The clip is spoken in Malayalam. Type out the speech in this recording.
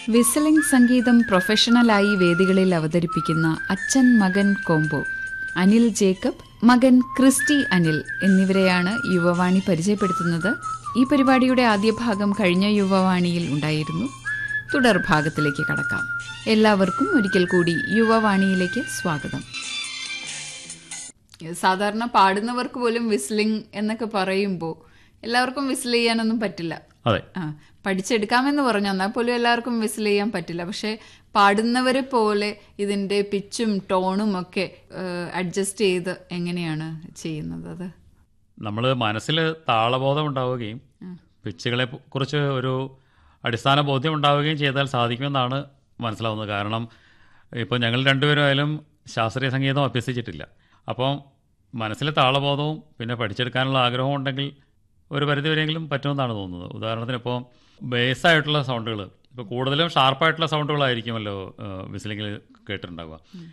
വിസിലിംഗ് സംഗീതം പ്രൊഫഷണലായി വേദികളിൽ അവതരിപ്പിക്കുന്ന അച്ഛൻ മകൻ കോംബോ അനിൽ ജേക്കബ് മകൻ ക്രിസ്റ്റി അനിൽ എന്നിവരെയാണ് യുവവാണി പരിചയപ്പെടുത്തുന്നത് ഈ പരിപാടിയുടെ ആദ്യ ഭാഗം കഴിഞ്ഞ യുവവാണിയിൽ ഉണ്ടായിരുന്നു തുടർ ഭാഗത്തിലേക്ക് കടക്കാം എല്ലാവർക്കും ഒരിക്കൽ കൂടി യുവവാണിയിലേക്ക് സ്വാഗതം സാധാരണ പാടുന്നവർക്ക് പോലും വിസ്ലിംഗ് എന്നൊക്കെ പറയുമ്പോൾ എല്ലാവർക്കും വിസിൽ ചെയ്യാനൊന്നും പറ്റില്ല അതെ ആ പഠിച്ചെടുക്കാമെന്ന് പറഞ്ഞു എന്നാൽ പോലും എല്ലാവർക്കും വിസിൽ ചെയ്യാൻ പറ്റില്ല പക്ഷെ പാടുന്നവരെ പോലെ ഇതിന്റെ പിച്ചും ടോണും ഒക്കെ അഡ്ജസ്റ്റ് ചെയ്ത് എങ്ങനെയാണ് ചെയ്യുന്നത് അത് നമ്മൾ മനസ്സിൽ താളബോധം ഉണ്ടാവുകയും പിച്ചുകളെ കുറിച്ച് ഒരു അടിസ്ഥാന ബോധ്യം ഉണ്ടാവുകയും ചെയ്താൽ സാധിക്കുമെന്നാണ് മനസ്സിലാവുന്നത് കാരണം ഇപ്പോൾ ഞങ്ങൾ രണ്ടുപേരും ആയാലും ശാസ്ത്രീയ സംഗീതം അഭ്യസിച്ചിട്ടില്ല അപ്പം മനസ്സിലെ താളബോധവും പിന്നെ പഠിച്ചെടുക്കാനുള്ള ആഗ്രഹവും ഉണ്ടെങ്കിൽ ഒരു പരിധിവരെയെങ്കിലും പറ്റുമെന്നാണ് തോന്നുന്നത് ഉദാഹരണത്തിന് ഇപ്പോൾ ബേസായിട്ടുള്ള സൗണ്ടുകൾ ഇപ്പോൾ കൂടുതലും ഷാർപ്പായിട്ടുള്ള സൗണ്ടുകളായിരിക്കുമല്ലോ വിസിലിങ്ങിൽ കേട്ടിട്ടുണ്ടാവുക